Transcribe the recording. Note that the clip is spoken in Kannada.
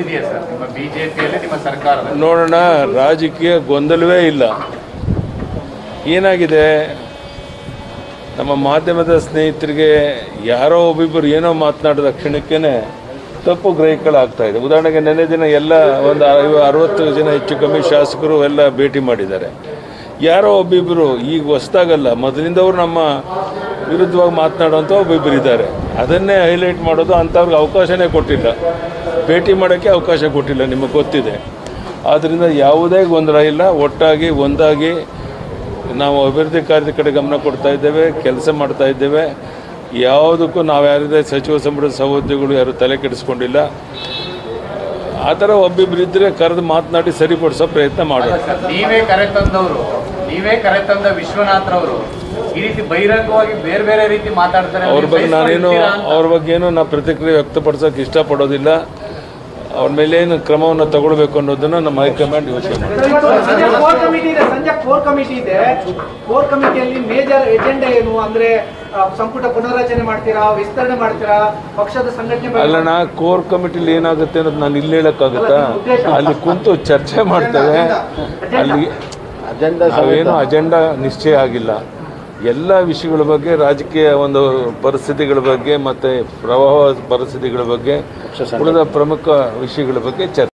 ಇದೆಯಾ ಸರ್ ನಿಮ್ಮ ಬಿಜೆಪಿಯಲ್ಲಿ ನಿಮ್ಮ ಸರ್ಕಾರದಲ್ಲಿ ನೋಡೋಣ ರಾಜಕೀಯ ಗೊಂದಲವೇ ಇಲ್ಲ ಏನಾಗಿದೆ ನಮ್ಮ ಮಾಧ್ಯಮದ ಸ್ನೇಹಿತರಿಗೆ ಯಾರೋ ಒಬ್ಬಿಬ್ಬರು ಏನೋ ಮಾತನಾಡಿದ ಕ್ಷಣಕ್ಕೇ ತಪ್ಪು ಗ್ರಹಿಗಳಾಗ್ತಾ ಇದೆ ಉದಾಹರಣೆಗೆ ನೆನ್ನೆ ದಿನ ಎಲ್ಲ ಒಂದು ಐವ- ಅರವತ್ತು ಜನ ಹೆಚ್ಚು ಕಮ್ಮಿ ಶಾಸಕರು ಎಲ್ಲ ಭೇಟಿ ಮಾಡಿದ್ದಾರೆ ಯಾರೋ ಒಬ್ಬಿಬ್ಬರು ಈಗ ಹೊಸ್ದಾಗಲ್ಲ ಮೊದಲಿಂದವರು ನಮ್ಮ ವಿರುದ್ಧವಾಗಿ ಮಾತನಾಡುವಂಥ ಒಬ್ಬಿಬ್ಬರು ಇದ್ದಾರೆ ಅದನ್ನೇ ಹೈಲೈಟ್ ಮಾಡೋದು ಅಂಥವ್ರಿಗೆ ಅವಕಾಶನೇ ಕೊಟ್ಟಿಲ್ಲ ಭೇಟಿ ಮಾಡೋಕ್ಕೆ ಅವಕಾಶ ಕೊಟ್ಟಿಲ್ಲ ನಿಮಗೆ ಗೊತ್ತಿದೆ ಆದ್ದರಿಂದ ಯಾವುದೇ ಗೊಂದಲ ಇಲ್ಲ ಒಟ್ಟಾಗಿ ಒಂದಾಗಿ ನಾವು ಅಭಿವೃದ್ಧಿ ಕಾರ್ಯದ ಕಡೆ ಗಮನ ಕೊಡ್ತಾ ಇದ್ದೇವೆ ಕೆಲಸ ಮಾಡ್ತಾ ಇದ್ದೇವೆ ಯಾವುದಕ್ಕೂ ನಾವು ಯಾರಿದೆ ಸಚಿವ ಸಂಪುಟದ ಸಹೋದ್ಯೋಗಿಗಳು ಯಾರು ತಲೆ ಕೆಡಿಸ್ಕೊಂಡಿಲ್ಲ ಆ ಥರ ಒಬ್ಬಿಬ್ರು ಇದ್ದರೆ ಕರೆದು ಮಾತನಾಡಿ ಸರಿಪಡಿಸೋ ಪ್ರಯತ್ನ ಮಾಡೋಣ ಸರ್ ನೀವೇ ಕರೆ ತಂದವರು ನೀವೇ ಕರೆ ತಂದ ವಿಶ್ವನಾಥ್ರವರು ಈ ರೀತಿ ಬಹಿರಂಗವಾಗಿ ಬೇರೆ ಬೇರೆ ರೀತಿ ಮಾತಾಡ್ತಾರೆ ಅವ್ರ ನೀವು ಬಗ್ಗೆ ನಾನೇನು ಸಹಿಸ್ಕೊಂಡಿರ್ತೀರಾ ಅಂತ. ಅವ್ರ ಬಗ್ಗೆ ಏನು ನಾ ಪ್ರತಿಕ್ರಿಯೆ ವ್ಯಕ್ತಪಡಿಸೋಕೆ ಇಷ್ಟಪಡೋದಿಲ್ಲ ಅವ್ರ ಮೇಲೆ ಏನು ಕ್ರಮವನ್ನು ತಗೊಳ್ಬೇಕು ಅನ್ನೋದನ್ನು ನಮ್ಮ ಹೈಕಮಾಂಡ್ ಯೋಚನೆ ಮಾಡಿ ಸಂಜೆ ಕೋರ್ ಕಮಿಟಿ ಇದೆ ಸಂಜೆ ಕೋರ್ ಕಮಿಟಿ ಇದೆ ಕೋರ್ ಕಮಿಟಿಯಲ್ಲಿ ಮೇಜರ್ ಎಜೆಂಡಾ ಏನು ಅಂದ್ರೆ ಆ, ಸಂಪುಟ ಪುನರ್ರಚನೆ ಮಾಡ್ತೀರಾ ವಿಸ್ತರಣೆ ಮಾಡ್ತೀರಾ ಪಕ್ಷದ ಸಂಘಟನೆ ಬಗ್ಗೆ- ಅಲ್ಲಣ್ಣ ಕೋರ್ ಕಮಿಟಿಲಿ ಏನಾಗುತ್ತೆ ಅನ್ನೋದು ನಾನು ಇಲ್ಲಿ ಹೇಳೋಕ್ಕಾಗತ್ತಾ ಅಲ್ಲಿ ಕುಂತು ಚರ್ಚೆ ಮಾಡ್ತೇವೆ ಅಲ್ಲಿ ನಾವೇನು ಅಜೆಂಡಾ ನಿಶ್ಚಯ ಆಗಿಲ್ಲ ಎಲ್ಲ ವಿಷಯಗಳ ಬಗ್ಗೆ ರಾಜಕೀಯ ಒಂದು ಪರಿಸ್ಥಿತಿಗಳ ಬಗ್ಗೆ ಮತ್ತು ಪ್ರವಾಹ ಪರಿಸ್ಥಿತಿಗಳ ಬಗ್ಗೆ ಉಳಿದ ಪ್ರಮುಖ ವಿಷಯಗಳ ಬಗ್ಗೆ ಚರ್ಚೆ